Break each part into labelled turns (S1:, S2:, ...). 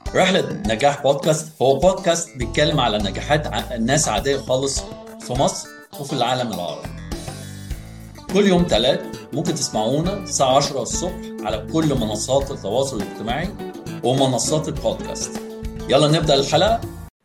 S1: رحلة نجاح بودكاست هو بودكاست بيتكلم على نجاحات ع- الناس عادية خالص في مصر وفي العالم العربي كل يوم ثلاث ممكن تسمعونا الساعة 10 الصبح على كل منصات التواصل الاجتماعي ومنصات البودكاست يلا نبدأ الحلقة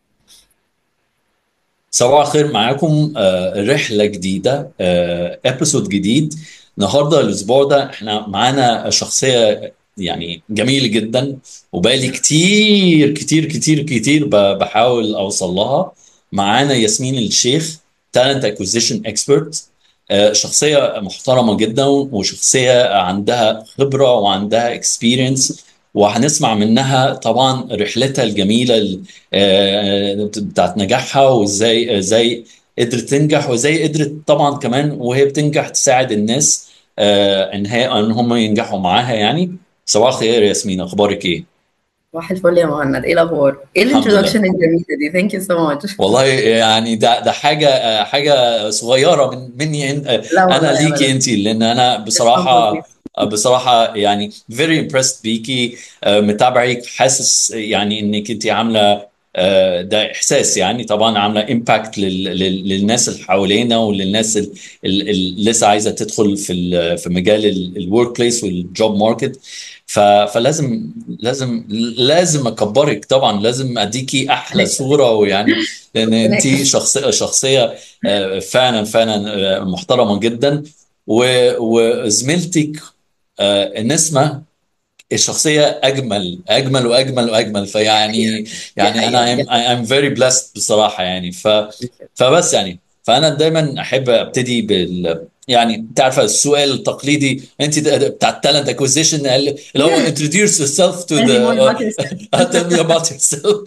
S1: صباح الخير معاكم آه، رحلة جديدة ابيسود جديد النهارده الاسبوع ده احنا معانا شخصية يعني جميلة جدا وبقالي كتير كتير كتير كتير ب- بحاول اوصل لها معانا ياسمين الشيخ تالنت اكوزيشن اكسبرت شخصية محترمة جدا وشخصية عندها خبرة وعندها اكسبيرينس وهنسمع منها طبعا رحلتها الجميلة ال- آه، بتاعت نجاحها وازاي ازاي قدرت تنجح وازاي قدرت طبعا كمان وهي بتنجح تساعد الناس آه، ان هي ان هم ينجحوا معاها يعني صباح الخير يا ياسمين اخبارك ايه؟
S2: صباح الفل يا مهند ايه الاخبار ايه
S1: الحمد لله
S2: الانترودكشن الجميله دي ثانك يو سو ماتش
S1: والله يعني ده ده حاجه آه، حاجه صغيره من مني إن- آه،
S2: لا
S1: انا
S2: والله
S1: ليكي
S2: ابدا
S1: انت لان انا
S2: It's
S1: بصراحه
S2: completely
S1: بصراحه يعني very impressed بيكي آه، متابعك حاسس يعني انك انت عامله آه، ده احساس يعني طبعا عامله امباكت للناس اللي حوالينا وللناس ال- ال- اللي لسه عايزه تدخل في ال- في مجال الورك بليس والجوب ماركت فلازم لازم لازم اكبرك طبعا لازم اديكي احلى صوره ويعني لان انت شخصيه شخصيه آه، فعلا فعلا آه، محترمه جدا و- وزميلتك آه، نسمه الشخصية أجمل أجمل وأجمل وأجمل فيعني
S2: دي
S1: يعني
S2: حقيقه
S1: أنا
S2: دي
S1: I'm, I'm very blessed بصراحة يعني ف فبس يعني فأنا دايما أحب أبتدي بال يعني تعرف السؤال التقليدي أنت د- بتاع التالنت اكوزيشن اللي هو introduce yourself to
S2: tell me more
S1: the
S2: about yourself
S1: tell me about yourself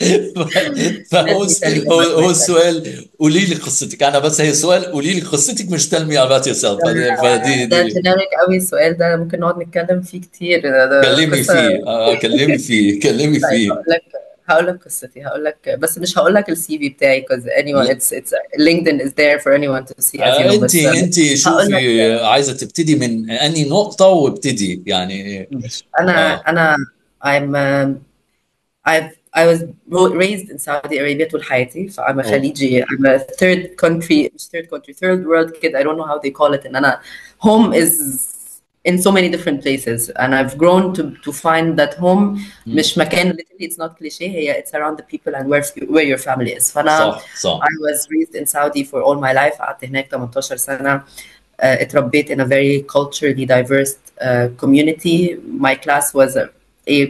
S1: ف- فهو
S2: let me tell you
S1: هو
S2: about
S1: هو
S2: myself
S1: السؤال قولي لي قصتك أنا بس هي سؤال قولي لي قصتك مش tell me about yourself فدي فدي
S2: ده
S1: دي
S2: جينيريك قوي السؤال ده ممكن نقعد نتكلم فيه كتير ده, ده
S1: كلمني
S2: قصه
S1: فيه آه، كلمني فيه كلمني
S2: طيب
S1: فيه
S2: هقول لك هقول لك قصتي هقول لك بس مش هقول لك السي في بتاعي because anyone
S1: لا
S2: it's it's LinkedIn is there for anyone to see as you
S1: آه،
S2: know
S1: انت
S2: بس
S1: انت
S2: هقول لك
S1: شوفي آه، عايزه تبتدي من انهي نقطه وابتدي يعني
S2: ماشي انا
S1: اه
S2: انا I'm um, I've I was ro- raised in Saudi Arabia طول حياتي ف I'm a
S1: أوه.
S2: خليجي I'm a third country مش third country third world kid I don't know how they call it and أنا home is in so many different places and I've grown to to find that home
S1: مم.
S2: مش مكان literally it's not cliche هي it's around the people and where where your family is فأنا
S1: صح صح
S2: I was raised in Saudi for all my life قعدت هناك 18 سنة uh, اتربيت in a very culturally diverse uh, community my class was a, a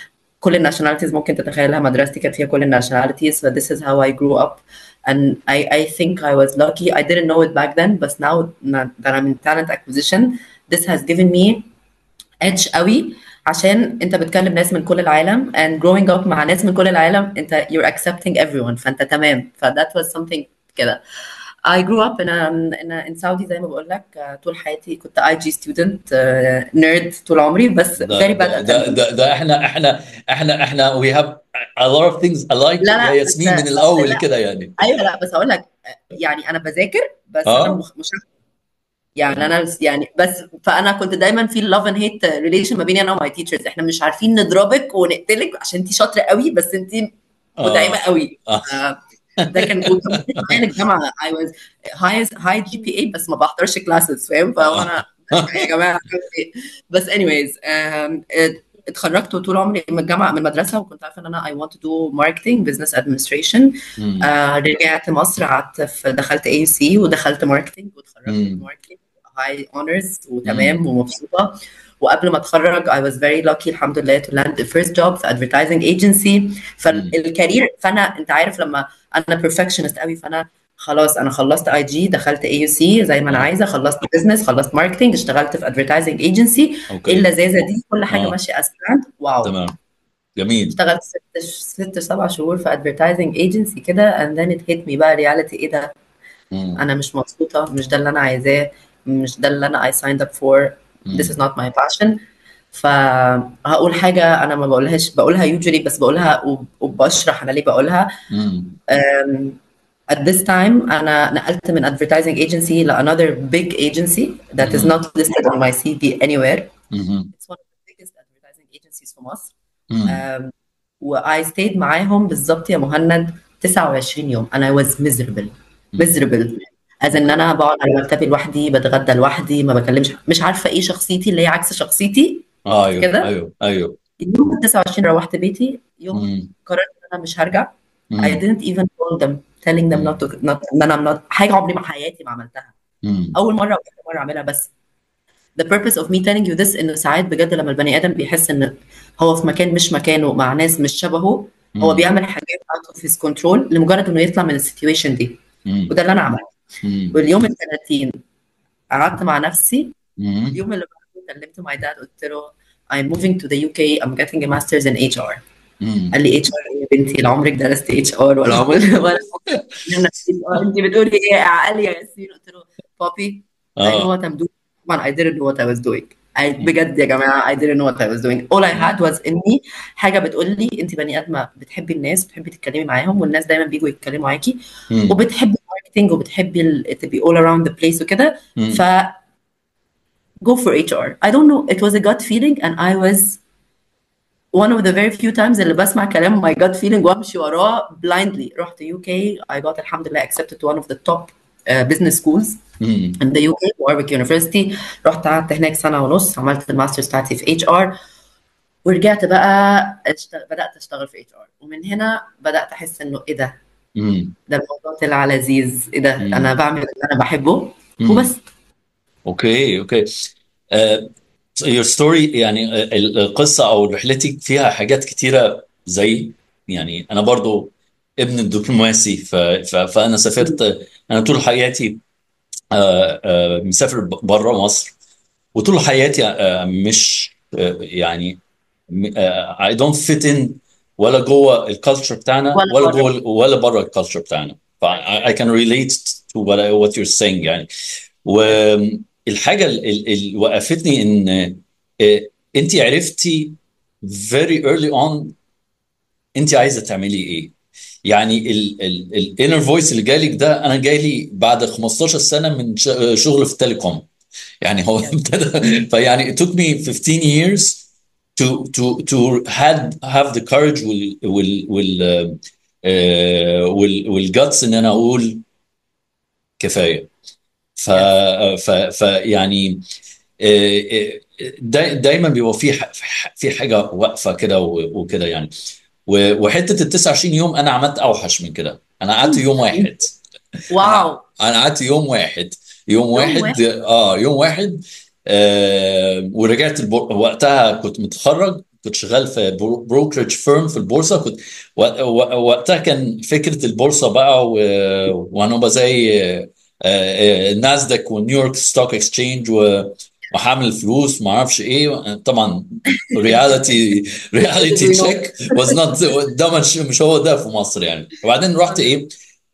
S2: كل الناشوناليتيز ممكن تتخيلها مدرستي كانت فيها كل الناشوناليتيز so this is how I grew up and I, I think I was lucky I didn't know it back then but now that I'm in talent acquisition this has given me edge قوي عشان انت بتكلم ناس من كل العالم and growing up مع ناس من كل العالم انت you're accepting everyone فانت تمام ف that was something كده I grew up in a, in, a, in Saudi زي ما بقول لك uh, طول حياتي كنت IG student uh, nerd طول عمري بس
S1: ده
S2: very bad
S1: ده ده
S2: attendance
S1: ده, ده احنا احنا احنا احنا we have a lot of things alike
S2: لا
S1: يا
S2: لا بس
S1: ياسمين من
S2: بس
S1: الاول
S2: لا
S1: كده يعني
S2: ايوه لا بس هقول لك يعني انا بذاكر بس انا
S1: اه
S2: مش مش يعني انا يعني بس فانا كنت دايما في love and hate relation ما بيني انا وماي teachers احنا مش عارفين نضربك ونقتلك عشان انت شاطره قوي بس انت متعبه
S1: اه
S2: قوي
S1: اه
S2: آه، ده كان وكمان معايا الجامعه I was high high GPA بس ما بحضرش كلاسز فاهم فانا يا جماعه عملت ايه بس anyways آم، ات- اتخرجت طول عمري من الجامعه من المدرسه وكنت عارفه ان انا I want to do marketing business administration
S1: مم.
S2: آه رجعت مصر قعدت في دخلت اي سي ودخلت ماركتنج واتخرجت من
S1: مم.
S2: ماركتنج هاي اونرز
S1: مم.
S2: وتمام ومبسوطه وقبل ما اتخرج I was very lucky الحمد لله to land the first job في advertising agency
S1: مم.
S2: فالكارير فانا انت عارف لما انا perfectionist قوي فانا خلاص انا خلصت اي جي دخلت اي يو سي زي ما انا
S1: اه
S2: عايزه خلصت بزنس خلصت ماركتنج اشتغلت في advertising agency ايه
S1: اوكي
S2: اللذاذه دي كل حاجه
S1: اه
S2: ماشيه as planned واو
S1: تمام جميل
S2: اشتغلت ست ست سبع شهور في advertising agency كده and then it hit me بقى reality ايه ده
S1: مم.
S2: انا مش مبسوطه مش ده اللي انا عايزاه مش ده اللي انا I signed up for this is
S1: مم.
S2: not my passion فهقول حاجة أنا ما بقولهاش بقولها usually بس بقولها وب- وبشرح أنا ليه بقولها
S1: مم.
S2: um, at this time أنا نقلت من advertising agency ل another big agency that is
S1: مم.
S2: not listed on my CV anywhere
S1: مم.
S2: it's one of the biggest advertising agencies في مصر
S1: مم.
S2: um, و I stayed معاهم بالظبط يا مهند 29 يوم and I was miserable miserable از ان انا بقعد على مكتبي لوحدي بتغدى لوحدي ما بكلمش مش عارفه ايه شخصيتي اللي هي عكس شخصيتي
S1: اه ايوه
S2: كده
S1: ايوه ايوه
S2: يوم ال 29 روحت بيتي يوم
S1: مم.
S2: قررت ان انا مش هرجع I
S1: مم.
S2: didn't even told them telling them not to not ان انا not حاجه عمري ما حياتي ما عملتها
S1: مم.
S2: اول مره واخر مره اعملها بس the purpose of me telling you this انه ساعات بجد لما البني ادم بيحس ان هو في مكان مش مكانه مع ناس مش شبهه هو
S1: مم.
S2: بيعمل حاجات out of his control لمجرد انه يطلع من السيتويشن دي
S1: مم.
S2: وده اللي انا عملته
S1: مم.
S2: واليوم ال 30 قعدت مع نفسي
S1: مم.
S2: اليوم اللي بعده كلمت my dad قلت له I'm moving to the UK I'm getting a master's in HR
S1: مم.
S2: قال لي اتش ار يا بنتي لا عمرك درست اتش ار ولا عمرك ولا أنا HR. انت بتقولي ايه عقل يا ياسين قلت له بابي I know
S1: اه
S2: what I'm doing طبعا I didn't know what I was doing I بجد يا جماعه I didn't know what I was doing all I had was اني حاجه بتقول لي انت بني ادمه بتحبي الناس بتحبي تتكلمي معاهم والناس دايما بيجوا يتكلموا معاكي
S1: مم.
S2: وبتحبي الماركتنج وبتحبي ال- تبقي all around the place وكده
S1: مم.
S2: ف go for HR I don't know it was a gut feeling and I was one of the very few times اللي بسمع كلام my gut feeling وامشي وراه blindly رحت UK I got الحمد لله accepted to one of the top uh, business schools
S1: مم.
S2: in the UK Warwick University رحت قعدت هناك سنة ونص عملت الماسترز بتاعتي في HR ورجعت بقى أشتغل بدأت أشتغل في HR ومن هنا بدأت أحس إنه إيه ده
S1: مم.
S2: ده الموضوع طلع لذيذ إيه ده
S1: مم.
S2: أنا بعمل اللي أنا بحبه
S1: مم.
S2: وبس
S1: اوكي اوكي آه your story يعني آه، القصة او رحلتك فيها حاجات كتيرة زي يعني انا برضو ابن الدبلوماسي ف... ف... فانا سافرت انا طول حياتي آه، آه، مسافر بره مصر وطول حياتي آه، مش آه، يعني م- آه، I don't fit in ولا جوه الكالتشر بتاعنا
S2: ولا
S1: ولا
S2: بره.
S1: جوه ولا بره الكالتشر بتاعنا ف I I can relate to what, I, what you're saying يعني والحاجة اللي وقفتني ان آه، انت عرفتي very early on انت عايزة تعملي ايه يعني الانر فويس اللي جالك ده انا جالي بعد 15 سنة من ش- شغل في التليكوم يعني هو ابتدى فيعني it took me 15 years to to to had have the courage وال وال وال آه، وال والجاتس ان انا اقول كفايه ف ف ف يعني آه، آه، دا دايما بيبقى في ح- في حاجه واقفه كده و- وكده يعني و- وحته ال 29 يوم انا عملت اوحش من كده انا قعدت يوم واحد
S2: واو
S1: انا قعدت يوم واحد يوم واحد
S2: واحد؟
S1: اه يوم واحد آه ورجعت البور... وقتها كنت متخرج كنت شغال في بروكرج فيرم في البورصه كنت و... و... وقتها كان فكره البورصه بقى و... وهنبقى زي آه، آه، ناسداك ونيويورك ستوك اكسشينج و... وحامل فلوس ما اعرفش ايه طبعا رياليتي رياليتي تشيك واز نوت ده مش مش هو ده في مصر يعني وبعدين رحت ايه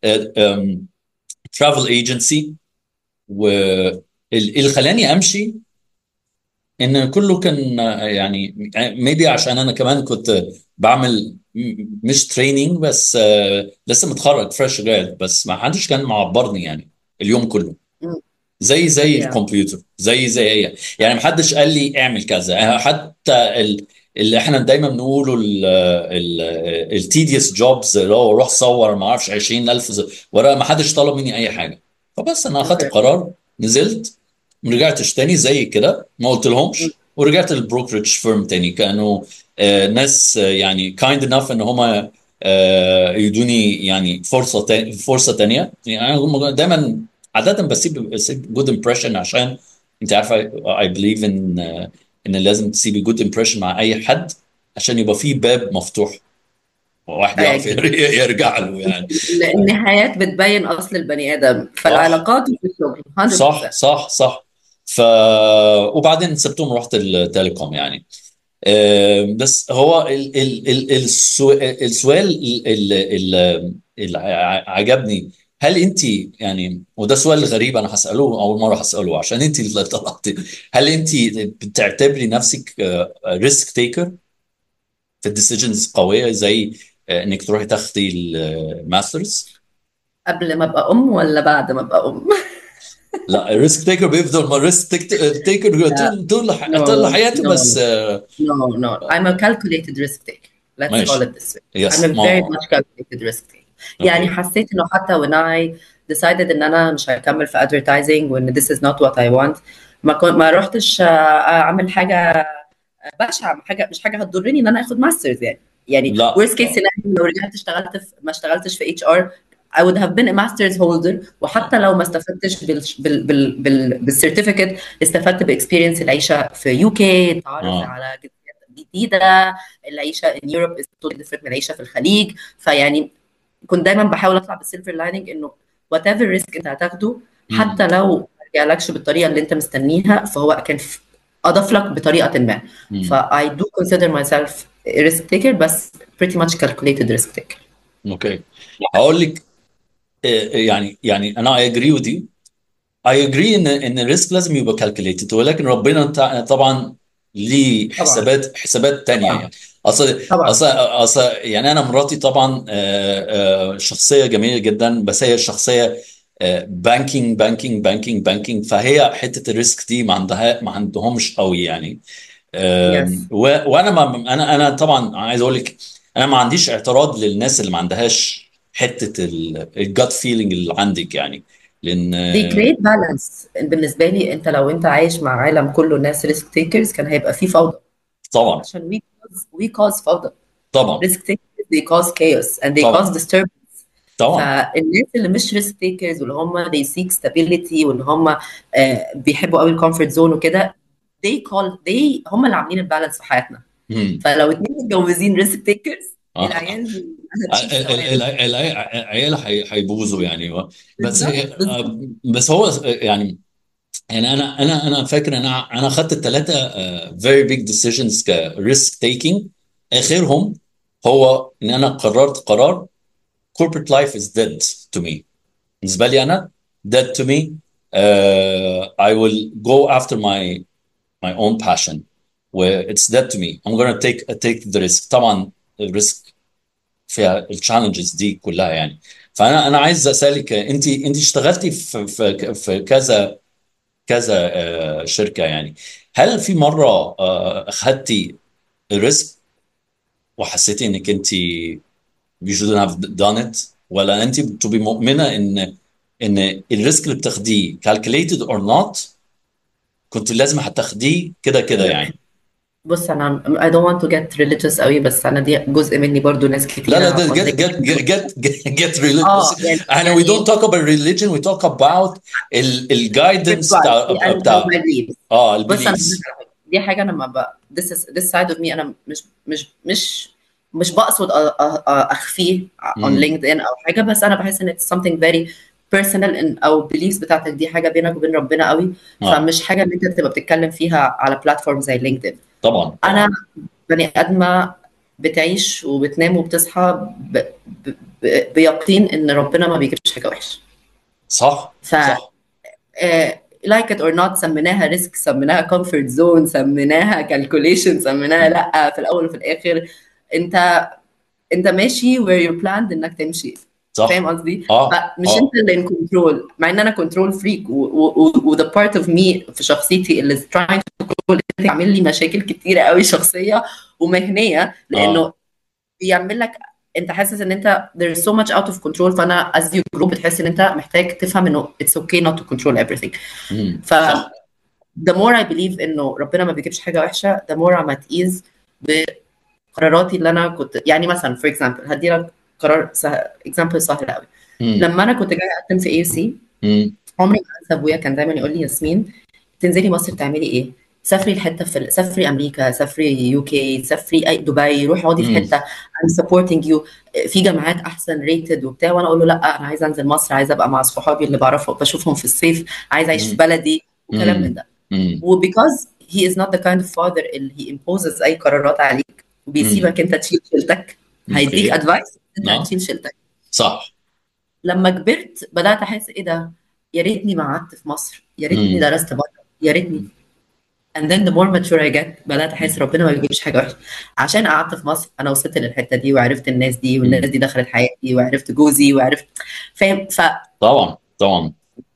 S1: ترافل ايجنسي واللي خلاني امشي ان كله كان آه، يعني ميبي عشان انا كمان كنت بعمل م- مش تريننج بس آه، لسه متخرج فريش جراد بس ما حدش كان معبرني يعني اليوم كله
S2: مم.
S1: زي زي
S2: Yeah.
S1: الكمبيوتر زي زي هي يعني ما حدش قال لي اعمل كذا حتى ال- اللي احنا دايما بنقوله التيديوس جوبز اللي هو روح صور ما اعرفش 20000 ز- ورقه ما حدش طلب مني اي حاجه فبس انا اخدت
S2: Okay.
S1: قرار نزلت ما رجعتش تاني زي كده ما قلت لهمش ورجعت للبروكرج فيرم تاني كانوا آه، ناس آه، يعني كايند انف ان هم يدوني يعني فرصه تاني فرصه تانيه يعني انا دايما عاده بسيب بسيب جود امبريشن عشان انت عارفه اي بليف ان ان لازم تسيبي جود امبريشن مع اي حد عشان يبقى في باب مفتوح واحد يعرف
S2: أيوة.
S1: يرجع له يعني
S2: النهايات بتبين اصل البني ادم فالعلاقات وفي الشغل 100%
S1: صح صح صح ف وبعدين سبتهم رحت التليكوم يعني آه، بس هو ال... ال... ال... السو... السؤال اللي اللي عجبني هل انت يعني وده سؤال غريب انا هساله اول مره هساله عشان انت اللي طلعتي هل انت بتعتبري نفسك ريسك تيكر في الديسيجنز قويه زي آه، انك تروحي تاخدي الماسترز
S2: قبل ما ابقى ام ولا بعد ما ابقى ام
S1: لا الريسك تيكر بيفضل ما الريسك تيكر طول طول
S2: No,
S1: طول حياته
S2: no.
S1: بس آه،
S2: no no I'm a calculated risk taker let's
S1: ماشي
S2: call it this way
S1: يس
S2: I'm a very
S1: ما
S2: much calculated risk taker يعني
S1: اوكي
S2: حسيت انه حتى when I decided ان انا مش هكمل في advertising وان this is not what I want ما كنت ما رحتش آه، اعمل حاجه بشعه حاجه مش حاجه هتضرني ان انا اخد ماسترز يعني يعني
S1: لا
S2: worst case
S1: لا
S2: scenario لو رجعت اشتغلت في ما اشتغلتش في اتش ار I would have been a master's holder وحتى لو ما استفدتش بال بال بال بال بالسيرتيفيكت استفدت باكسبيرينس العيشه في يو كي اتعرف
S1: اه
S2: على جنسيات جديده العيشه in Europe is totally different من العيشه في الخليج فيعني كنت دايما بحاول اطلع بالسيلفر لايننج انه وات ايفر ريسك انت هتاخده حتى
S1: مم.
S2: لو ما رجعلكش بالطريقه اللي انت مستنيها فهو كان ف- اضاف لك بطريقه ما
S1: مم.
S2: ف I do consider myself a risk taker بس pretty much calculated risk taker
S1: اوكي هقول لك آه، يعني يعني انا اي اجري with you اي اجري ان ان الريسك لازم يبقى كالكوليتد ولكن ربنا تع- طبعا ليه
S2: طبعا
S1: حسابات حسابات تانية
S2: طبعا
S1: يعني اصل
S2: طبعا
S1: اصل اصل يعني انا مراتي طبعا آه، آه، شخصيه جميله جدا بس هي شخصيه بانكينج بانكينج بانكينج بانكينج فهي حته الريسك دي ما عندها ما عندهمش قوي يعني
S2: يس
S1: آم، و- وانا ما انا انا طبعا عايز اقول لك انا ما عنديش اعتراض للناس اللي ما عندهاش حته الجات فيلينج اللي عندك يعني لان
S2: they create balance بالنسبه لي انت لو انت عايش مع عالم كله ناس risk takers كان هيبقى فيه فوضى
S1: طبعا
S2: عشان we cause, we cause فوضى
S1: طبعا
S2: risk takers they cause chaos and they
S1: طبعا
S2: cause disturbance
S1: طبعا
S2: فالناس اللي مش risk takers واللي هم they seek stability واللي هم آه، بيحبوا قوي الكومفورت زون وكده they call they هم اللي عاملين البالانس في حياتنا
S1: مم.
S2: فلو اتنين متجوزين risk takers
S1: اه
S2: العيال
S1: ال-
S2: هتشيل
S1: ال-
S2: سواد
S1: ال- ال- العيال هي- هيبوظوا يعني بس
S2: بالظبط بالظبط
S1: بس هو يعني يعني انا انا انا فاكر انا انا اخذت الثلاثه very big decisions كريسك تيكينج اخرهم هو ان انا قررت قرار corporate life is dead to me بالنسبه لي انا dead to me uh, I will go after my my own passion where it's dead to me I'm gonna take take the risk طبعا الريسك فيها التشالنجز دي كلها يعني فانا انا عايز اسالك انت انت اشتغلتي في في في كذا كذا آه، شركه يعني هل في مره آه، اخذتي الريسك وحسيتي انك انت you shouldn't have done it ولا انت تبقي مؤمنه ان ان الريسك اللي بتاخديه calculated or not كنت لازم هتاخديه كده كده يعني
S2: بص انا I don't want to get religious قوي بس انا دي جزء مني برضو ناس
S1: لا لا
S2: كتيره
S1: ده get
S2: contradict
S1: get get get get religious
S2: اه يعني
S1: احنا we don't
S2: يعني
S1: talk about religion we talk about ال ال guidance بتاع
S2: spirituality and
S1: بتاع
S2: my beliefs
S1: اه
S2: بص انا
S1: البيليفز
S2: دي حاجه انا ما ب... this is this side of me انا مش مش مش مش بقصد أ- أ- أ- اخفيه on
S1: امم
S2: LinkedIn او حاجه بس انا بحس ان it's something very personal in او beliefs بتاعتك دي حاجه بينك وبين ربنا قوي
S1: اه
S2: فمش حاجه اللي انت تبقى بتتكلم فيها على بلاتفورم زي لينكدين
S1: طبعا
S2: انا
S1: طبعا
S2: بني ادمه بتعيش وبتنام وبتصحى ب... ب... ب... بيقين ان ربنا ما بيجيبش حاجه وحشه
S1: صح
S2: ف
S1: صح
S2: لايك ات اور نوت سميناها ريسك سميناها كومفورت زون سميناها كالكوليشن سميناها
S1: مم.
S2: لا في الاول وفي الاخر انت انت ماشي where you're planned انك تمشي
S1: صح
S2: فاهم قصدي؟
S1: اه
S2: فمش
S1: اه
S2: انت اللي ان كنترول مع ان انا كنترول فريك وذا بارت اوف مي في شخصيتي اللي trying to control it يعمل لي مشاكل كتيره قوي شخصيه ومهنيه
S1: اه
S2: لانه بيعمل لك انت حاسس ان انت there is so much out of control فانا as you grow بتحس ان انت محتاج تفهم انه it's okay not to control everything
S1: مم.
S2: ف
S1: صح
S2: the more I believe انه ربنا ما بيجيبش حاجه وحشه the more I'm at ease بقراراتي اللي انا كنت يعني مثلا for example هدي لك قرار سهل example سهل قوي
S1: مم.
S2: لما انا كنت جايه اقدم في اي يو سي
S1: مم.
S2: عمري ما انسى ابويا كان دايما يقول لي ياسمين تنزلي مصر تعملي ايه؟ سافري الحته في ال- سافري امريكا سافري يو كي سافري اي دبي روحي اقعدي في
S1: مم.
S2: حته I'm supporting you في جامعات احسن ريتد وبتاع وانا اقول له لا انا عايزه انزل مصر عايزه ابقى مع صحابي اللي بعرفهم بشوفهم في الصيف عايزه اعيش في
S1: مم.
S2: بلدي وكلام من
S1: مم.
S2: ده
S1: مم.
S2: وبيكوز he is not the kind of father اللي he imposes اي قرارات عليك
S1: مم.
S2: وبيسيبك انت تشيل شيلتك هيديك
S1: اوكي
S2: ادفايس انت
S1: اه
S2: هتشيل شيلتك
S1: صح
S2: لما كبرت بدات احس ايه ده يا ريتني ما قعدت في مصر يا ريتني
S1: مم.
S2: درست بره يا ريتني and then the more mature I get بدات احس ربنا ما بيجيبش حاجه وحشه عشان قعدت في مصر انا وصلت للحته دي وعرفت الناس دي والناس
S1: مم.
S2: دي دخلت حياتي وعرفت جوزي وعرفت فاهم ف
S1: طبعا طبعا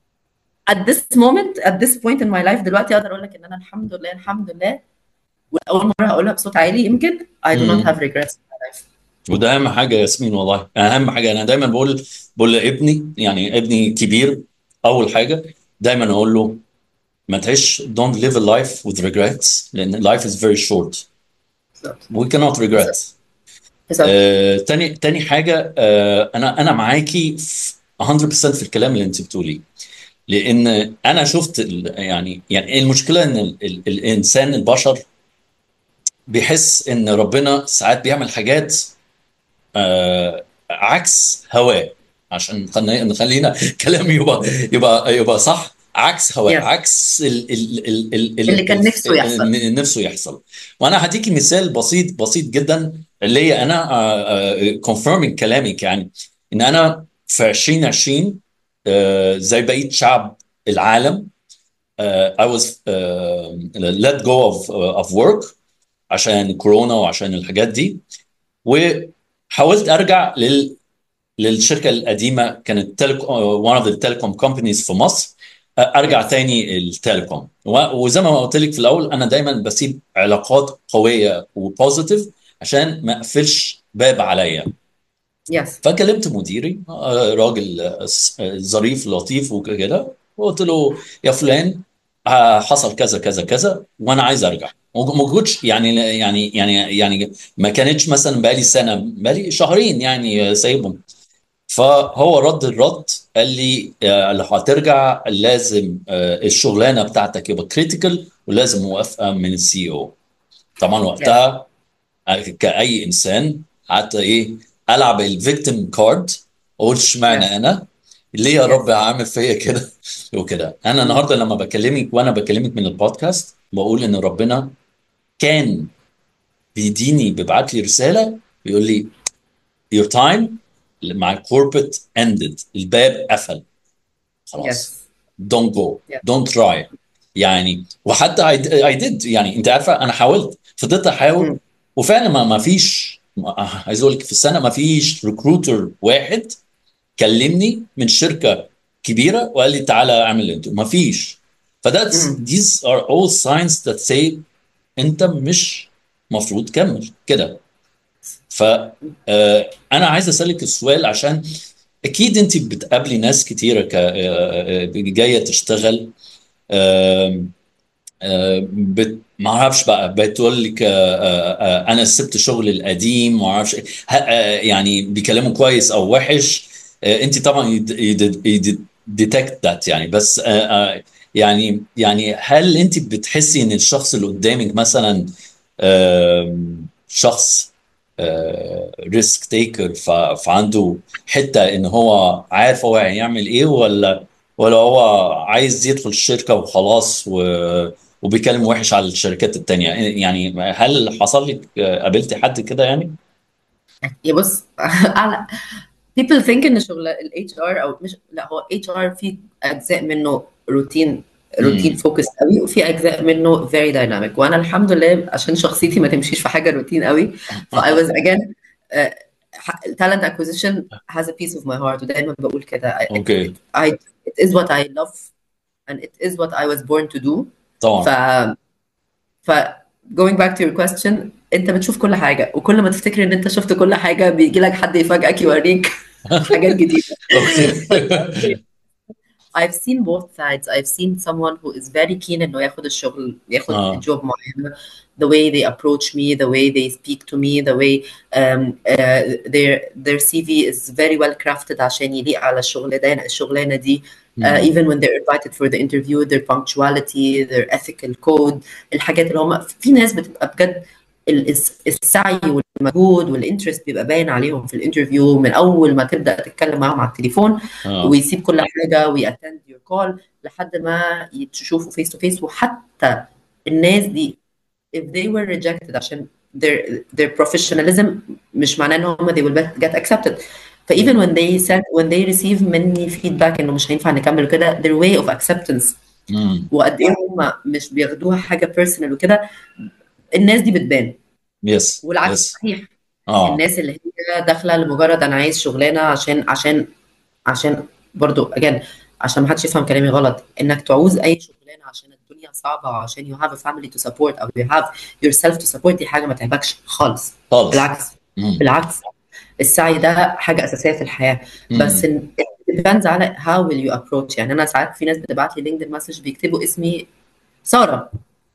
S2: at this moment at this point in my life دلوقتي اقدر اقول لك ان انا الحمد لله الحمد لله واول مره هقولها بصوت عالي يمكن I do not
S1: مم.
S2: have regrets in my life
S1: وده اهم حاجه يا ياسمين والله اهم حاجه انا دايما بقول بقول لابني يعني ابني كبير اول حاجه دايما اقول له ما تعيش don't live a life with regrets لان life is very short
S2: بالظبط
S1: we cannot regret
S2: بالظبط
S1: آه، تاني تاني حاجه آه، انا انا معاكي في 100% في الكلام اللي انت بتقوليه لان انا شفت ال- يعني يعني المشكله ان ال ال الانسان البشر بيحس ان ربنا ساعات بيعمل حاجات آه عكس هواه عشان خلينا نخلينا كلام يبقى يبقى يبقى صح عكس هواه
S2: Yes.
S1: عكس ال ال ال ال ال
S2: اللي كان نفسه يحصل.
S1: ال- نفسه يحصل وانا هديكي مثال بسيط بسيط جدا اللي هي انا كونفيرمينج كلامك يعني ان انا في 2020 آه، زي بقيه شعب العالم آه، I was uh, let go of uh, of work عشان كورونا وعشان الحاجات دي وحاولت ارجع لل للشركه القديمه كانت تيليكوم one of the telecom companies في مصر آه، ارجع تاني التليكوم و- وزي ما قلت لك في الاول انا دايما بسيب علاقات قويه وبوزيتيف عشان ما اقفلش باب عليا
S2: يس
S1: فكلمت مديري آه، راجل آه، س- آه، ظريف لطيف وكده وقلت له يا فلان آه، حصل كذا كذا كذا وانا عايز ارجع وما كنتش يعني يعني يعني يعني ما كانتش مثلا بقالي سنه بقالي شهرين يعني سايبهم فهو رد الرد قال لي آه، لو هترجع لازم آه، الشغلانه بتاعتك يبقى كريتيكال ولازم موافقه من السي او طبعا وقتها كأي إنسان قعدت إيه ألعب الفيكتيم كارد أقول اشمعنى أنا ليه يا رب عامل فيا كده وكده أنا النهاردة لما بكلمك وأنا بكلمك من البودكاست بقول إن ربنا كان بيديني بيبعت لي رسالة بيقول لي your time مع الكوربريت ended الباب قفل خلاص
S2: يس
S1: don't go
S2: Yeah.
S1: don't try يعني وحتى I, I did يعني انت عارفه انا حاولت فضلت احاول
S2: مم.
S1: وفعلا ما ما فيش ما- عايز اقول لك في السنه ما فيش ريكروتر واحد كلمني من شركه كبيره وقال لي تعالى اعمل انت ما فيش فذاتس
S2: مم.
S1: these are all signs that say انت مش مفروض تكمل كده ف آه، انا عايز اسالك السؤال عشان اكيد انت بتقابلي ناس كتيره ك... آه، آه، جايه تشتغل آم، آه، بت... ما اعرفش بقى بتقول لك آه، آه، آه، انا سبت شغلي القديم ما اعرفش إيه. ه- آه، يعني بيكلموا كويس او وحش آه، انت طبعا ديتكت ذات يعني بس آه، آه، يعني يعني هل انت بتحسي ان الشخص اللي قدامك مثلا آم، شخص ريسك تيكر فعنده حته ان هو عارف هو هيعمل ايه ولا ولا هو عايز يدخل الشركه وخلاص و وبيكلم وحش على الشركات التانية يعني هل حصل لك قابلتي حد كده يعني؟
S2: يا بص على people think ان شغل ال HR او مش لا هو HR في اجزاء منه روتين روتين
S1: مم.
S2: فوكس قوي وفي اجزاء منه very dynamic وانا الحمد لله عشان شخصيتي ما تمشيش في حاجه روتين قوي ف I was again uh, talent acquisition has a piece of my heart ودايما بقول كده I-
S1: اوكي
S2: I it is what I love and it is what I was born to do ف
S1: طبعا
S2: ف going back to your question انت بتشوف كل حاجه وكل ما تفتكر ان انت شفت كل حاجه بيجي لك حد يفاجئك يوريك حاجات جديده
S1: اوكي
S2: I've seen both sides I've seen someone who is very keen انه ياخد الشغل ياخد
S1: اه
S2: جوب معينه the way they approach me the way they speak to me the way um, uh, their their CV is very well crafted عشان يليق على الشغلانه الشغلانه دي uh,
S1: مم.
S2: even when they're invited for the interview their punctuality their ethical code الحاجات اللي هم في ناس بتبقى بجد ال- الس- السعي والمجهود والانترست بيبقى باين عليهم في الانترفيو من اول ما تبدا تتكلم معاهم على التليفون
S1: اه
S2: ويسيب كل حاجه ويأتند يور كول لحد ما تشوفوا فيس تو فيس وحتى الناس دي if they were rejected عشان their their professionalism مش معناه ان هم they will get accepted ف even when they send when they receive مني feedback انه مش هينفع نكمل كده their way of acceptance
S1: مم.
S2: وقد ايه هم مش بياخدوها حاجه personal وكده الناس دي بتبان
S1: يس
S2: والعكس
S1: يس
S2: صحيح
S1: اه
S2: الناس اللي هي داخله لمجرد انا عايز شغلانه عشان عشان عشان برضو again عشان ما حدش يفهم كلامي غلط انك تعوز اي شغلانه عشان الدنيا صعبه وعشان you have a family to support او you have yourself to support دي حاجه ما تعبكش خالص
S1: خالص
S2: بالعكس
S1: مم.
S2: بالعكس السعي ده حاجه اساسيه في الحياه بس
S1: امم
S2: depends على how will you approach يعني انا ساعات في ناس بتبعت لي لينكدين مسج بيكتبوا اسمي ساره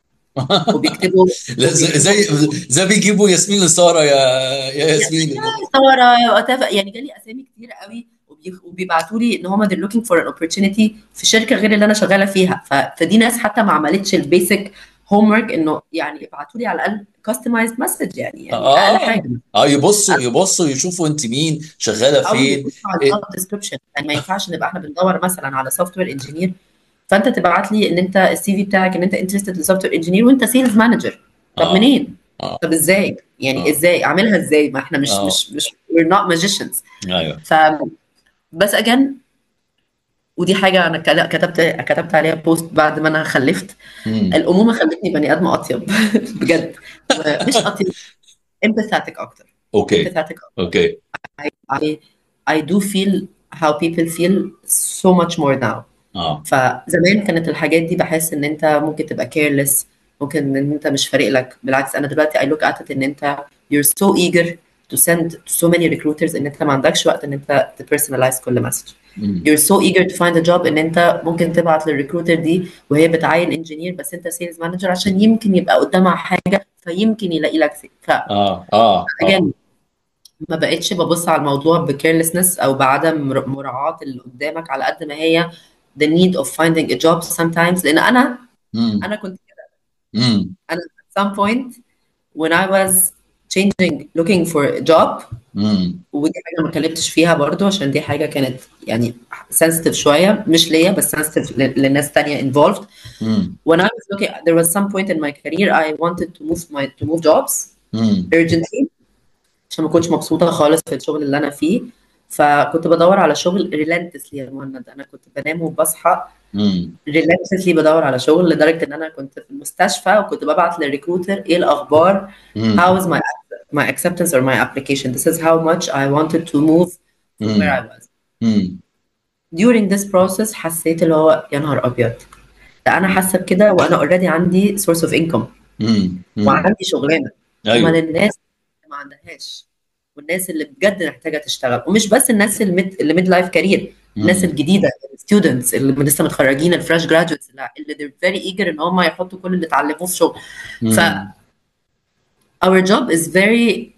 S2: وبيكتبوا
S1: لا، زي زي زي بيجيبوا ياسمين لساره يا يا ياسمين
S2: ساره whatever. يعني جالي اسامي كتير قوي وبي- وبيبعتوا لي ان هم they're looking for an opportunity في شركه غير اللي انا شغاله فيها ف... فدي ناس حتى ما عملتش البيسك هوم ورك انه يعني ابعتوا لي على الاقل كاستمايزد مسج يعني يعني اقل
S1: اه
S2: حاجه
S1: اه يبصوا يبصوا يشوفوا انت مين شغاله
S2: او
S1: فين
S2: يبصوا على
S1: إيه؟
S2: الجوب ديسكربشن يعني ما ينفعش نبقى احنا بندور مثلا على سوفت وير انجينير فانت تبعت لي ان انت السي في بتاعك ان انت انترستد لسوفت وير انجينير وانت سيلز مانجر طب
S1: اه
S2: منين؟
S1: اه
S2: طب ازاي؟ يعني
S1: اه
S2: ازاي؟ اعملها ازاي؟ ما احنا مش
S1: اه
S2: مش مش we're not magicians
S1: ايوه
S2: ف بس اجان ودي حاجه انا كد- كتبت كتبت عليها بوست بعد ما انا خلفت
S1: امم
S2: الامومه خلتني بني ادم اطيب بجد مش اطيب empathetic اكتر
S1: اوكي
S2: empathetic أكتر.
S1: اوكي
S2: I, I I do feel how people feel so much more now
S1: اه
S2: فزمان كانت الحاجات دي بحس ان انت ممكن تبقى careless ممكن ان انت مش فارق لك بالعكس انا دلوقتي I look at it ان انت you're so eager to send to so many recruiters ان انت ما عندكش وقت ان انت to personalize كل مسج
S1: امم
S2: you're so eager to find a job ان انت ممكن تبعت للريكروتر دي وهي بتعين انجينير بس انت سيلز مانجر عشان يمكن يبقى قدامها حاجه فيمكن يلاقي لك سي- ف
S1: اه اه اه
S2: again ما بقتش ببص على الموضوع بكيرلسنس او بعدم مر- مراعاة اللي قدامك على قد ما هي the need of finding a job sometimes لان انا
S1: امم
S2: انا كنت كده
S1: امم
S2: انا at some point when I was changing looking for a job
S1: امم
S2: ودي حاجه ما اتكلمتش فيها برضو عشان دي حاجه كانت يعني sensitive شويه مش ليا بس sensitive ل- لناس تانية involved
S1: امم
S2: when I was looking there was some point in my career I wanted to move my to move jobs
S1: امم
S2: urgently عشان ما كنتش مبسوطه خالص في الشغل اللي انا فيه فكنت بدور على شغل relentlessly يا مهند انا كنت بنام وبصحى
S1: امم
S2: relentlessly بدور على شغل لدرجه ان انا كنت في المستشفى وكنت ببعت للريكروتر ايه الاخبار how is my my acceptance or my application this is how much I wanted to move from where I was
S1: امم
S2: during this process حسيت اللي هو يا نهار ابيض ده انا حاسه بكده وانا اوريدي عندي source of income
S1: امم
S2: وعندي شغلانه امال
S1: ايوه
S2: الناس اللي ما عندهاش والناس اللي بجد محتاجه تشتغل ومش بس الناس اللي ميد اللي ميد لايف كارير الناس
S1: مم.
S2: الجديده الستودنتس اللي لسه متخرجين الفريش جرادويتس اللي they're very eager ان هم يحطوا كل اللي اتعلموه في شغل ف
S1: مم.
S2: our job is very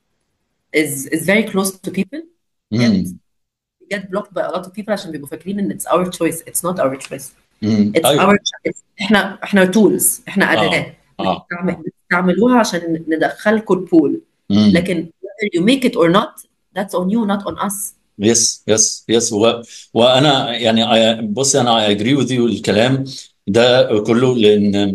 S2: is is very close to people yet
S1: مم.
S2: we get blocked by a lot of people عشان بيبقوا فاكرين ان it's our choice it's not our choice
S1: مم.
S2: it's
S1: ايوه
S2: our it's احنا احنا tools احنا
S1: اه
S2: اداه
S1: اه
S2: بنستعمل- بنستعملوها عشان ندخلكم البول
S1: مم.
S2: لكن whether you make it or not that's on you not on us
S1: يس يس يس و... وانا يعني I- بصي انا I agree with you الكلام ده كله لان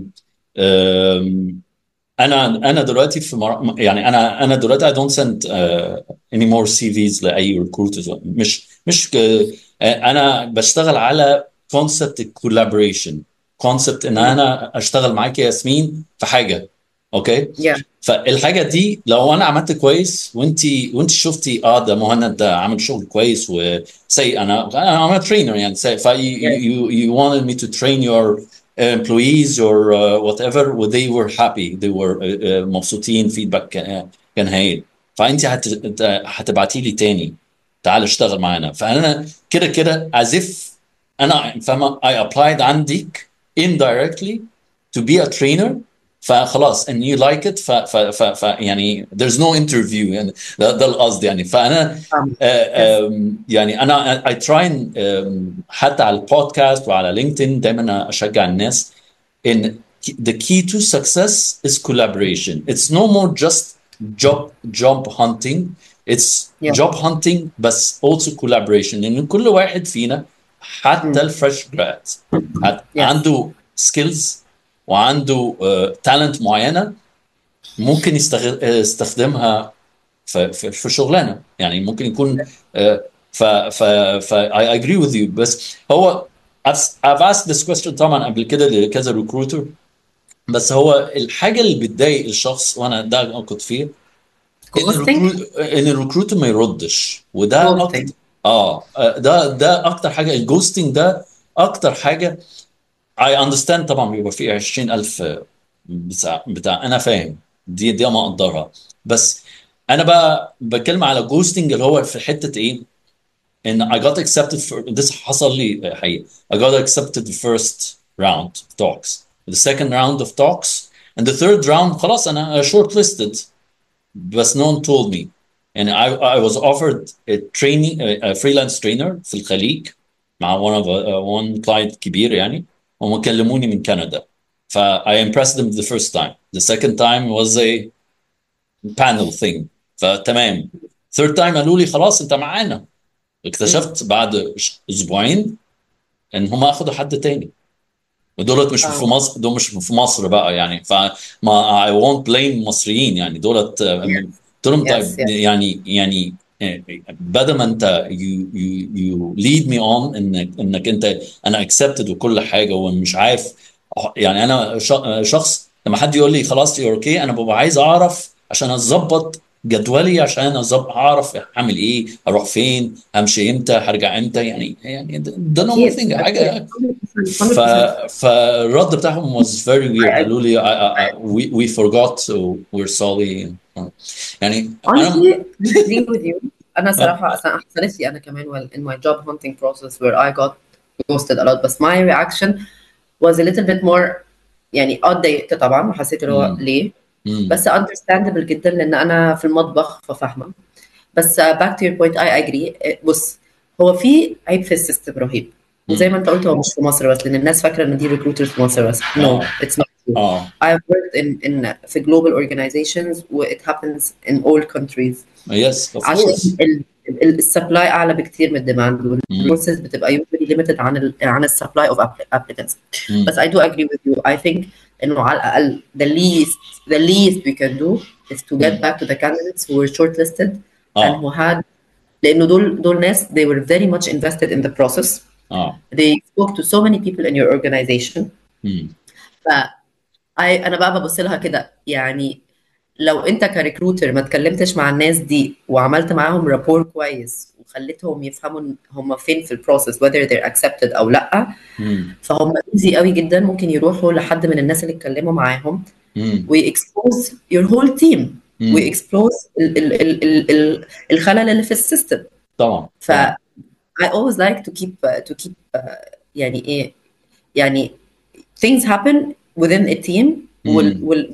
S1: أم، انا انا دلوقتي في مر... يعني انا انا دلوقتي I don't send uh, any more CVs لاي recruiters مش مش ك... انا بشتغل على concept collaboration concept ان انا اشتغل معاك يا ياسمين في حاجه اوكي
S2: yeah
S1: فالحاجه دي لو انا عملت كويس وانت وانت شفتي اه ده مهند ده عامل شغل كويس وسي انا انا ترينر يعني say ف you,
S2: yes
S1: you you wanted me to train your employees or uh, whatever و they were happy they were uh, uh, مبسوطين فيدباك كان كان هايل فانت هت, هتبعتي لي تاني تعال اشتغل معانا فانا كده كده as if انا فاهمه I applied عندك indirectly to be a trainer فخلاص and you like it ف, ف, ف, ف يعني there's no interview يعني ده, ده القصد يعني فانا
S2: um,
S1: آه،
S2: yes
S1: آم، يعني انا I try and، آم، حتى على البودكاست وعلى لينكدين دايما اشجع الناس in the key to success is collaboration. It's no more just job job hunting. It's
S2: yeah
S1: job hunting بس also collaboration لأن كل واحد فينا حتى
S2: mm.
S1: الفريش جراد
S2: yes
S1: عنده سكيلز وعنده تالنت معينة ممكن يستغ- يستخدمها في في في شغلانه يعني ممكن يكون آه، ف ف ف I agree with you بس هو I've, I've asked this question طبعا قبل كده لكذا ريكروتر بس هو الحاجه اللي بتضايق الشخص وانا ده كنت فيه ان
S2: ghosting
S1: الريكروت ان الريكروتر ما يردش وده اكتر
S2: ghosting
S1: اه آه، ده ده اكتر حاجه الجوستنج ده اكتر حاجه I understand طبعا بيبقى فيه 20000 بتاع بتاع انا فاهم دي دي ما اقدرها بس انا بقى بتكلم على جوستنج اللي هو في حته ايه ان I got accepted for this حصل لي حقيقة I got accepted the first round of talks the second round of talks and the third round خلاص انا shortlisted بس no one told me and I, I was offered a training a, a freelance trainer في الخليج مع one of uh, one client كبير يعني هم كلموني من كندا ف I impressed them the first time the second time was a panel thing فتمام third time قالوا لي خلاص انت معانا اكتشفت بعد اسبوعين ان هم اخدوا حد تاني ودولت مش في مصر دول مش في مصر بقى يعني فما I won't blame مصريين يعني دولت قلت لهم طيب
S2: Yes, yes.
S1: يعني يعني بدل ما انت you you you lead me on انك انك انت انا accepted وكل حاجه ومش عارف يعني انا ش- شخص لما حد يقول لي خلاص يور اوكي انا ببقى عايز اعرف عشان اظبط جدولي عشان أظبط اعرف هعمل ايه اروح فين همشي امتى هرجع امتى يعني يعني ده نورمال ثينج حاجه ف
S2: 100%.
S1: فالرد بتاعهم was very weird
S2: I-
S1: قالوا لي I, I, we, we forgot so we're sorry يعني
S2: Honestly,
S1: انا
S2: I agree with you. أنا صراحة أصلا حصلت لي أنا كمان well, in my job hunting process where I got ghosted a lot but my reaction was a little bit more يعني اه اتضايقت طبعا وحسيت اللي هو
S1: مم.
S2: ليه
S1: مم.
S2: بس understandable جدا لأن أنا في المطبخ ففاهمة بس uh, back to your point I agree Uh, بص هو في عيب في السيستم رهيب وزي ما انت قلت هو مش في مصر بس لان الناس فاكره ان دي recruiters في مصر بس no
S1: آه.
S2: it's not true
S1: اه
S2: I've worked in in في global organizations و it happens in all countries
S1: yes of course
S2: عشان السبلاي اعلى بكتير من الديماند والبروسيس بتبقى usually limited عن ال عن السبلاي of app- applicants
S1: مم.
S2: بس I do agree with you I think انه على الاقل the least the least we can do is to get
S1: مم.
S2: back to the candidates who were shortlisted and
S1: اه
S2: who had لانه دول دول ناس they were very much invested in the process
S1: اه
S2: they spoke to so many people in your organization
S1: مم.
S2: ف I- انا بقى ببص لها كده يعني لو انت كريكروتر ما اتكلمتش مع الناس دي وعملت معاهم رابور كويس وخليتهم يفهموا هم فين في البروسيس whether they're accepted او لا
S1: مم.
S2: فهم ايزي قوي جدا ممكن يروحوا لحد من الناس اللي اتكلموا معاهم
S1: مم.
S2: ويكسبوز your whole team
S1: مم.
S2: ويكسبوز ال ال ال ال ال الخلل اللي في السيستم
S1: طبعا
S2: ف I always like to keep uh, to keep uh, يعني ايه يعني things happen within a team وال,
S1: مم.
S2: وال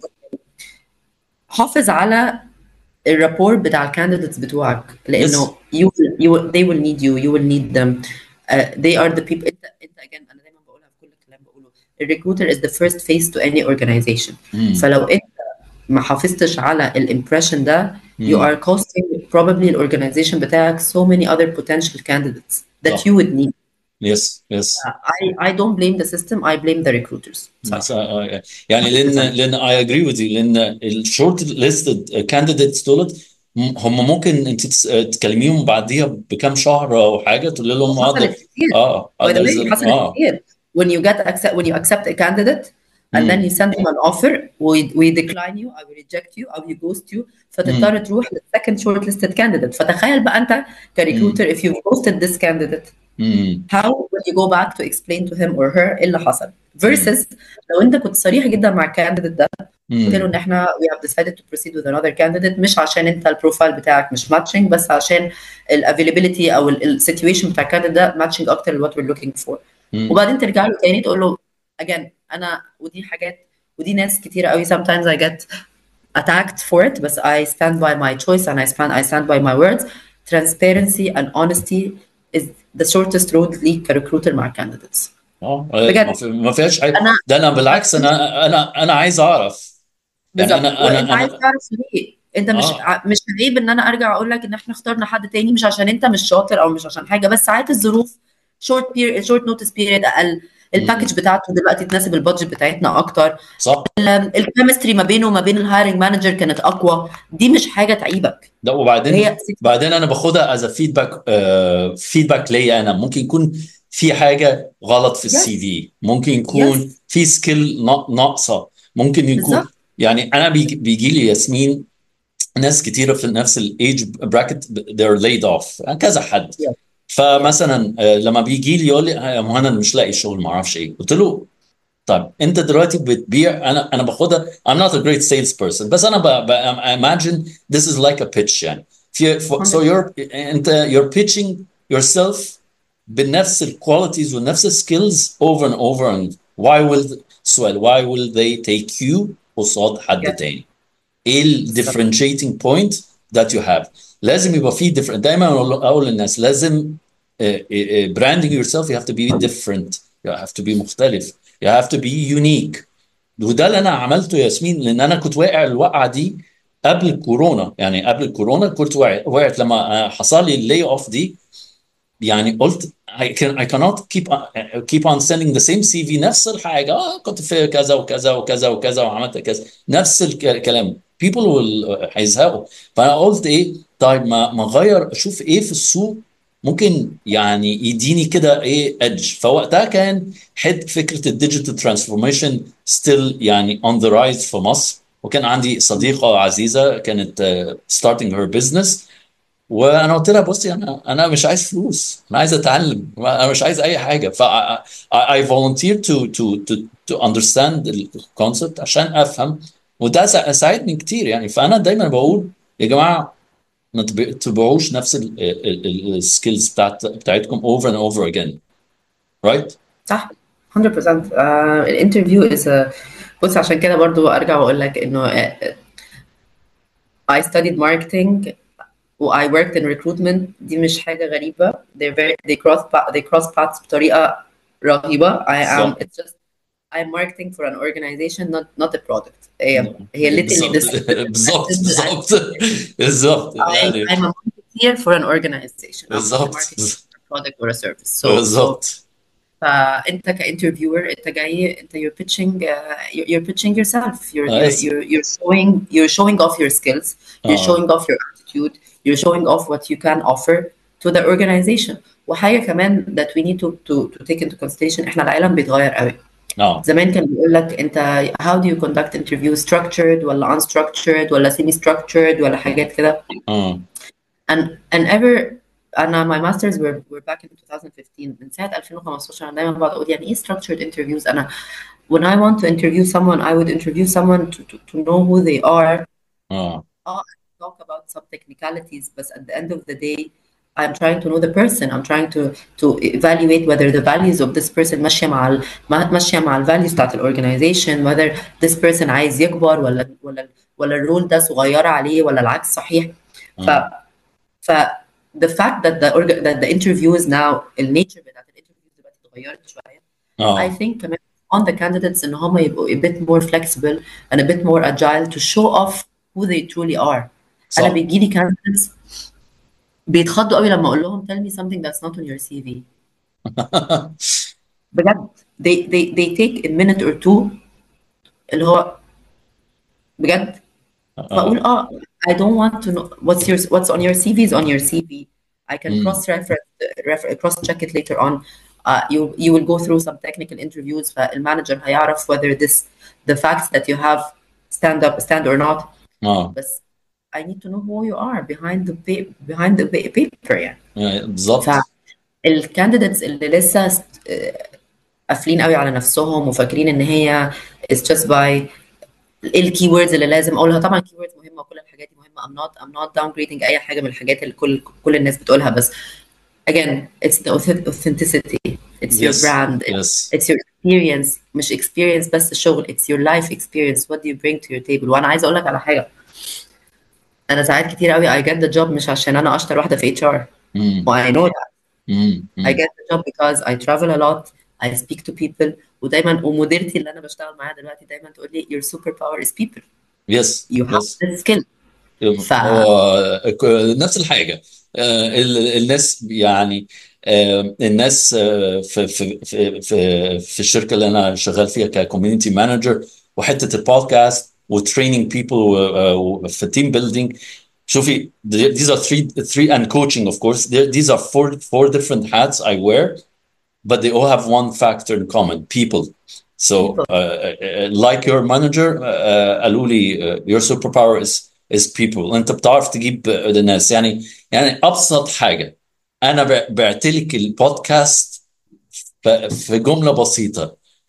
S2: حافظ على الرابور بتاع الكانديديتس بتوعك لانه you will, you will, they will need you you will need them uh, they are the people انت انت again انا دايما بقولها في كل الكلام بقوله الريكروتر is the first face to any organization
S1: مم.
S2: فلو انت ما حافظتش على الامبريشن ده you
S1: مم.
S2: are costing probably الاورجنايزيشن بتاعك so many other potential candidates that
S1: صح.
S2: you would need
S1: يس يس
S2: I, I don't blame the system I blame the recruiters
S1: بس آه، آه، يعني لان لان I agree with you لان الشورت ليستد كانديديتس دولت م- هم ممكن انت تس- تكلميهم بعديها بكام شهر او حاجه تقول لهم اه
S2: حصلت
S1: ده
S2: كتير
S1: اه
S2: by the
S1: ده
S2: way حصلت
S1: اه
S2: كتير when you get accept when you accept a candidate and then
S1: مم.
S2: you send them an offer we, we decline you I will reject you I will ghost you فتضطر تروح للسكند شورت listed candidate فتخيل بقى انت كريكروتر if you've ghosted this candidate
S1: مم.
S2: how will you go back to explain to him or her ايه اللي حصل versus لو انت كنت صريح جدا مع الكانديديت ده قلت له
S1: مم.
S2: ان احنا we have decided to proceed with another candidate مش عشان انت البروفايل بتاعك مش matching بس عشان ال availability او ال situation بتاع الكانديديت ده matching اكتر ل what we're looking for
S1: مم.
S2: وبعدين ترجع له تاني تقول له again انا ودي حاجات ودي ناس كتيرة قوي sometimes I get attacked for it بس I stand by my choice and I stand I stand by my words transparency and honesty is the shortest road ليك كريكروتر مع candidates
S1: اه
S2: بجد.
S1: ما في- ما فيهاش حاجه
S2: أنا-
S1: ده انا بالعكس انا انا انا عايز اعرف يعني
S2: بالظبط
S1: انا
S2: وانت
S1: انا
S2: عايز
S1: انا
S2: تعرف ليه انت مش
S1: آه.
S2: ع- مش عيب ان انا ارجع اقول لك ان احنا اخترنا حد تاني مش عشان انت مش شاطر او مش عشان حاجه بس ساعات الظروف شورت بير شورت نوتس بيريد اقل الباكج بتاعته دلوقتي تناسب البادجت بتاعتنا اكتر
S1: صح
S2: الكيمستري ما بينه وما بين الهايرنج مانجر كانت اقوى دي مش حاجه تعيبك
S1: ده وبعدين
S2: هي
S1: بعدين انا باخدها از فيدباك فيدباك ليا انا ممكن يكون في حاجه غلط في السي في ممكن يكون
S2: Yes.
S1: في سكيل ناقصه ممكن يكون
S2: بالظبط.
S1: يعني انا بيجي, بيجي لي ياسمين ناس كتيره في نفس الايج براكت they're laid off كذا حد
S2: Yes.
S1: فمثلا آه، لما بيجي لي يقول لي آه، يا مهند مش لاقي شغل ما اعرفش ايه قلت له طيب انت دلوقتي بتبيع انا انا باخدها I'm not a great salesperson بس انا ب, ب, I imagine this is like a pitch يعني في so you're انت you're pitching yourself بنفس الكواليتيز ونفس السكيلز over and over and why will سؤال why will they take you قصاد حد
S2: Yeah.
S1: تاني ايه ال differentiating point that you have لازم يبقى في different دايما اقول أقول للناس لازم uh, uh, branding yourself you have to be different you have to be مختلف you have to be unique وده اللي انا عملته يا ياسمين لان انا كنت واقع الوقعه دي قبل الكورونا يعني قبل الكورونا كنت واقع وقعت لما حصل لي اللي اوف دي يعني قلت I can I cannot keep on, keep on sending the same CV نفس الحاجة آه كنت في كذا وكذا وكذا وكذا وعملت كذا نفس الك- الكلام people will هيزهقوا فأنا قلت إيه طيب ما ما أغير أشوف إيه في السوق ممكن يعني يديني كده إيه edge فوقتها كان حد فكرة الديجيتال ترانسفورميشن still يعني on the rise في مصر وكان عندي صديقة عزيزة كانت uh, starting her business وانا قلت لها بصي انا انا مش عايز فلوس انا عايز اتعلم انا مش عايز اي حاجه ف I volunteer to to to to understand الكونسبت عشان افهم وده سا- ساعدني كتير يعني فانا دايما بقول يا جماعه ما تب- تبيعوش نفس السكيلز بتاعت بتاعتكم over and over again right
S2: صح 100% آه الانترفيو از بص عشان كده برضو ارجع واقول لك انه آه، I studied marketing و I worked in recruitment دي مش حاجة غريبة they very they cross pa- they cross paths بطريقة رهيبة I am
S1: صح.
S2: it's just I'm marketing for an organization not not a product هي هي literally
S1: بالظبط
S2: this
S1: بالظبط بالظبط بالظبط
S2: I,
S1: يعني
S2: I'm a marketeer for an organization I'm not a
S1: بالظبط.
S2: marketer for a product or a service so, so
S1: بالظبط
S2: فانت كانترفيور انت جاي انت you're pitching uh, you're, you're pitching yourself you're,
S1: آه،
S2: you're,
S1: يس.
S2: you're you're showing you're showing off your skills you're
S1: آه.
S2: showing off your attitude you're showing off what you can offer to the organization وحاجه كمان that we need to to, to take into consideration احنا العالم بيتغير قوي
S1: اه
S2: زمان كان بيقول لك انت how do you conduct interview structured ولا unstructured ولا semi structured ولا حاجات كده
S1: اه
S2: and and ever انا my masters were were back in 2015 من ساعه 2015 انا دايما بقعد اقول يعني ايه structured interviews انا when I want to interview someone I would interview someone to to, to know who they are
S1: اه
S2: uh, talk about some technicalities but at the end of the day I'm trying to know the person I'm trying to to evaluate whether the values of this person ماشيه مع ال ما- ماشيه مع ال values بتاعت الاورجنايزيشن whether this person عايز يكبر ولا ولا ولا الرول ده صغيره عليه ولا العكس صحيح ف ف the fact that the orga- that the interviews now النيتشر بتاعت الانترفيوز دلوقتي اتغيرت شويه I
S1: اه
S2: think كمان on the candidates ان هم يبقوا a bit more flexible and a bit more agile to show off who they truly are.
S1: صح.
S2: انا بيجي لي candidates بيتخضوا قوي لما اقول لهم tell me something that's not on your CV. بجد they they they take a minute or two اللي هو بجد فاقول اه I don't want to know what's your what's on your CV is on your CV. I can
S1: Mm.
S2: cross reference refer, cross check it later on. Uh, you you will go through some technical interviews فالمانجر هيعرف whether this the facts that you have stand up stand or not.
S1: اه
S2: بس I need to know who you are behind the pa- behind the pa- paper يعني.
S1: بالظبط
S2: فالكانديديتس اللي لسه است- آه، قافلين قوي على نفسهم وفاكرين ان هي is just by ايه الكي ووردز اللي لازم اقولها طبعا كي ووردز مهمه وكل الحاجات دي مهمه I'm not I'm not downgrading اي حاجه من الحاجات اللي كل كل الناس بتقولها بس again it's the authentic- authenticity it's your
S1: Yes.
S2: brand
S1: Yes.
S2: it's your experience مش experience بس شغل it's your life experience what do you bring to your table وانا عايزه اقول لك على حاجه انا ساعات كتير قوي I get the job مش عشان انا اشطر واحده في HR
S1: مم.
S2: I know that
S1: مم.
S2: I get the job because I travel a lot I speak to people ودايما ومديرتي اللي انا بشتغل معاها دلوقتي دايما تقول لي your superpower is people
S1: يس
S2: you have
S1: يس
S2: this skill ف-
S1: هو ك- نفس الحاجة آه، ال- الناس يعني آه، الناس آه، في في في في في الشركة اللي أنا شغال فيها ككوميونتي مانجر وحتة البودكاست وتريننج بيبل في تيم بيلدينج شوفي these are three three and coaching of course There- these are four four different hats I wear but they all have one factor in common people so
S2: People.
S1: uh, uh, like your manager uh, قالوا لي uh, your superpower is is people انت بتعرف تجيب الناس يعني يعني ابسط حاجه انا ب- بعت لك البودكاست ف- في جمله بسيطه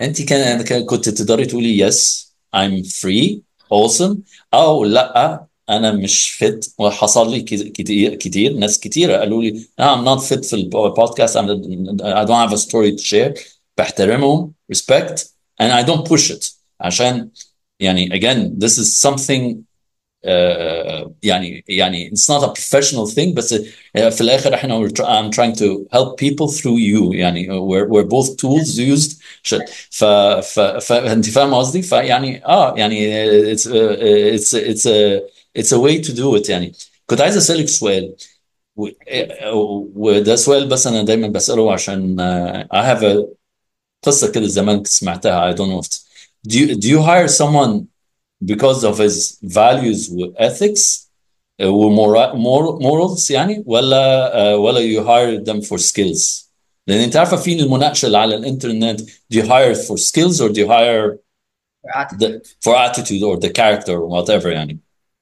S1: انت كان كان- كنت تقدري تقولي yes I'm free awesome او لا انا مش فت وحصل لي كت- كتير كتير ناس كتيره قالوا لي I'm not fit في البودكاست I'm, I don't have a story to share بحترمهم respect and I don't push it عشان يعني again this is something uh, يعني يعني it's not a professional thing بس في الاخر احنا we're try- I'm trying to help people through you يعني we're, we're both tools used ش- ف, ف, فانت فاهم قصدي فيعني اه يعني it's uh, it's it's a it's a way to do it يعني كنت عايز اسالك سؤال و- وده سؤال بس انا دايما بساله عشان uh, I have a قصه كده زمان سمعتها I don't know if do you, do you hire someone because of his values ethics uh, ومورا- mor- morals يعني ولا uh, ولا you hire them for skills لان انت عارفه في المناقشه اللي على الانترنت do you hire for skills or do you hire
S2: for attitude.
S1: the, for attitude or the character or whatever يعني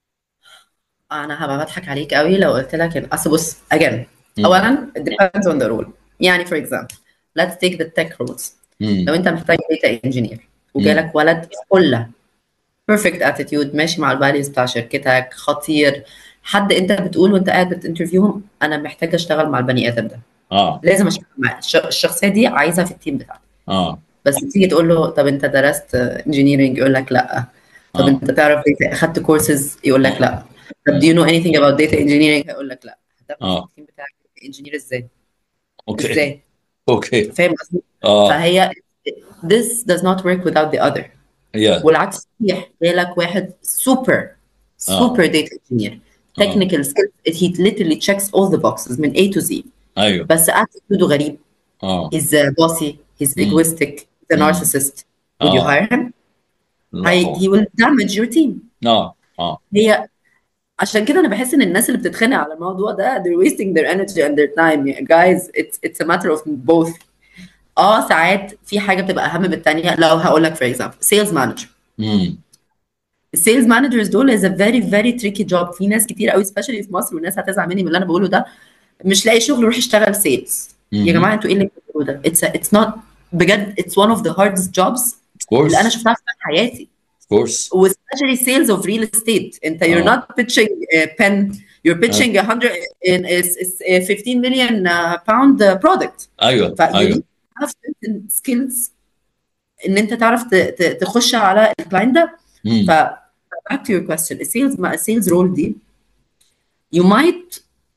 S2: انا هبقى بضحك عليك قوي لو قلت لك ان اصل بص again
S1: مم.
S2: اولا it depends on the role يعني for example let's take the tech roles
S1: مم.
S2: لو انت محتاج data engineer وجالك ولد فله perfect attitude ماشي مع الفاليوز بتاع شركتك خطير حد انت بتقول وانت قاعد بتنترفيوهم انا محتاج اشتغل مع البني ادم ده
S1: اه
S2: لازم اشتغل معاه الش- الشخصيه دي عايزها في التيم بتاعك
S1: اه
S2: بس تيجي تقول له طب انت درست انجينيرنج يقول لك لا طب
S1: آه.
S2: انت تعرف data- اخدت كورسز يقول لك لا طب do you know anything about data engineering هيقول لك لا هتاخد
S1: آه.
S2: التيم بتاعك انجينير ازاي
S1: اوكي
S2: ازاي
S1: اوكي
S2: فاهم قصدي
S1: اه
S2: فهي this does not work without the other
S1: yeah
S2: والعكس صحيح جالك واحد سوبر سوبر داتا انجينير technical skills he literally checks all the boxes من A to Z
S1: ايوه
S2: بس attitude غريب
S1: اه
S2: he's uh, bossy he's
S1: مم.
S2: egoistic he's a
S1: مم.
S2: narcissist would you
S1: آه.
S2: hire him
S1: لا
S2: I,
S1: هو-
S2: he will damage your team
S1: اه اه
S2: هي عشان كده انا بحس ان الناس اللي بتتخانق على الموضوع ده they're wasting their energy and their time guys it's it's a matter of both اه ساعات في حاجه بتبقى اهم من الثانيه لو هقول لك for example sales manager
S1: امم
S2: السيلز مانجرز دول is a very very tricky job في ناس كتير قوي especially في مصر والناس هتزعل مني من اللي انا بقوله ده مش لاقي شغل يروح يشتغل سيلز يا
S1: مم.
S2: جماعه انتوا ايه اللي بتقولوه ده it's a, it's not بجد it's one of the hardest jobs
S1: of course
S2: اللي انا شفتها في حياتي
S1: of course
S2: especially sales of real estate انت you're
S1: آه.
S2: not pitching a pen you're pitching a hundred in is is a 15 million uh, pound uh, product
S1: ايوه
S2: ف you
S1: ايوه
S2: need to have certain skills ان انت تعرف ت- ت- تخش على الكلاينت ده
S1: مم.
S2: ف back to your question السيلز مع السيلز رول دي you might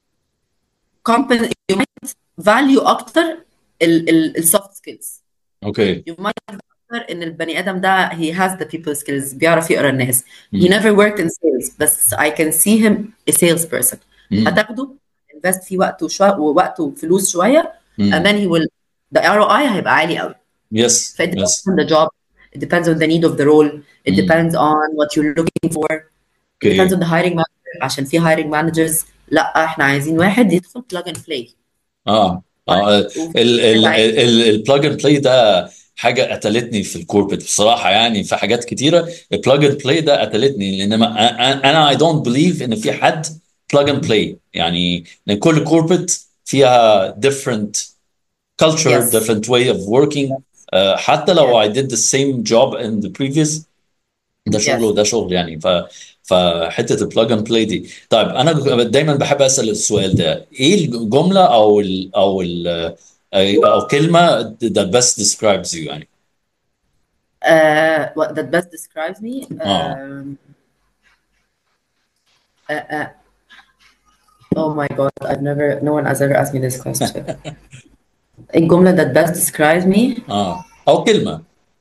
S2: compensate you might value اكتر السوفت سكيلز
S1: اوكي
S2: you might value اكتر ان البني ادم ده he has the people skills بيعرف يقرا الناس he
S1: مم.
S2: never worked in sales بس I can see him a salesperson
S1: مم.
S2: هتاخده invest فيه وقت وشوية ووقت وفلوس شويه and
S1: مم.
S2: then he will the ROI هيبقى عالي قوي
S1: yes
S2: ف it depends
S1: yes
S2: on the job it depends on the need of the role it
S1: مم.
S2: depends on what you're looking for it depends
S1: اوكي
S2: on the hiring manager عشان في hiring managers لا احنا عايزين واحد يدخل plug and play
S1: اه اه ال ال ال البلاج اند بلاي ده حاجه قتلتني في الكوربريت بصراحه يعني في حاجات كتيره البلاج اند بلاي ده قتلتني لان ما- أ- انا اي دونت بليف ان في حد بلاج اند بلاي يعني لان كل كوربريت فيها different culture
S2: Yes.
S1: different way of working uh, حتى لو I did the same job in the previous ده شغل
S2: Yes.
S1: وده شغل يعني ف فحته البلاج اند بلاي دي طيب انا دايما بحب اسال السؤال ده ايه الجمله او ال او ال او كلمه that best describes you يعني
S2: uh, what that best describes me
S1: آه.
S2: um, uh, uh, oh my god I've never no one has ever asked me this question الجملة that best describes me
S1: اه او كلمه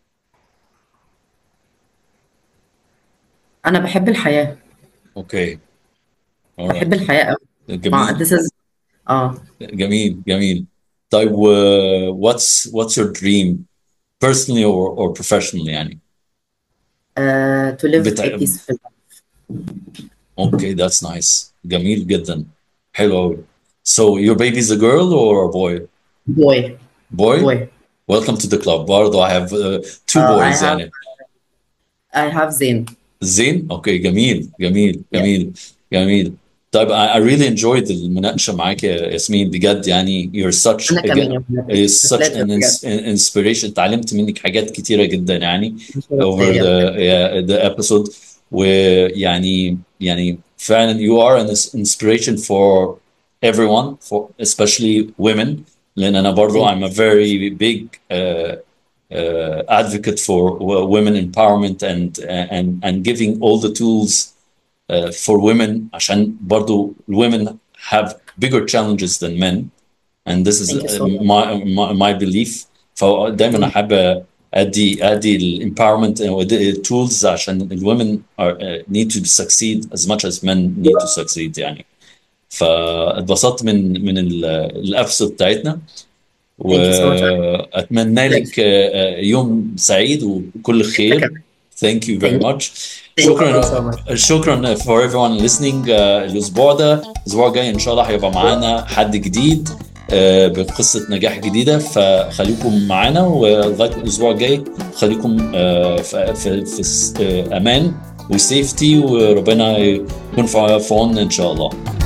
S2: أنا بحب الحياة
S1: اوكي alright.
S2: بحب الحياة أوي مع
S1: جميل
S2: this is اه
S1: جميل جميل طيب و- what's what's your dream personally or or professionally يعني
S2: uh, to live
S1: بتع-
S2: a peaceful
S1: okay that's nice جميل جدا حلو قوي so your baby's a girl or a boy
S2: boy
S1: boy
S2: boy
S1: welcome to the club برضه I have uh, two
S2: Uh, I
S1: boys
S2: have-
S1: يعني
S2: I have Zain
S1: زين اوكي جميل جميل
S2: Yeah.
S1: جميل جميل طيب I, I really enjoyed المناقشه معاك يا ياسمين بجد يعني you're such
S2: انا كمان
S1: again,
S2: يا بجد.
S1: is such
S2: Pleasure
S1: an
S2: بجد.
S1: ins- inspiration اتعلمت منك حاجات كتيره جدا يعني over
S2: يا
S1: the yeah, the episode ويعني يعني فعلا you are an inspiration for everyone for especially women لان انا برضو I'm a very big uh, uh, advocate for w- women empowerment and and and giving all the tools uh, for women عشان برضو women have bigger challenges than men and this is
S2: Thank you so
S1: uh,
S2: much.
S1: my, my my belief فدايما احب ادي ادي الامباورمنت tools عشان الwomen are uh, need to succeed as much as men need to succeed يعني فاتبسطت من من الابسود بتاعتنا
S2: Thank you so much.
S1: واتمنى لك آه، يوم سعيد وكل خير thank you very
S2: Thank-
S1: much
S2: Thank you
S1: شكرا
S2: so much.
S1: شكرا for everyone listening آه، الاسبوع ده الاسبوع الجاي ان شاء الله هيبقى معانا حد جديد آه، بقصه نجاح جديده فخليكم معانا ولغايه الاسبوع الجاي خليكم آه، في في, في س- آه، امان وسيفتي وربنا يكون في في عوننا ان شاء الله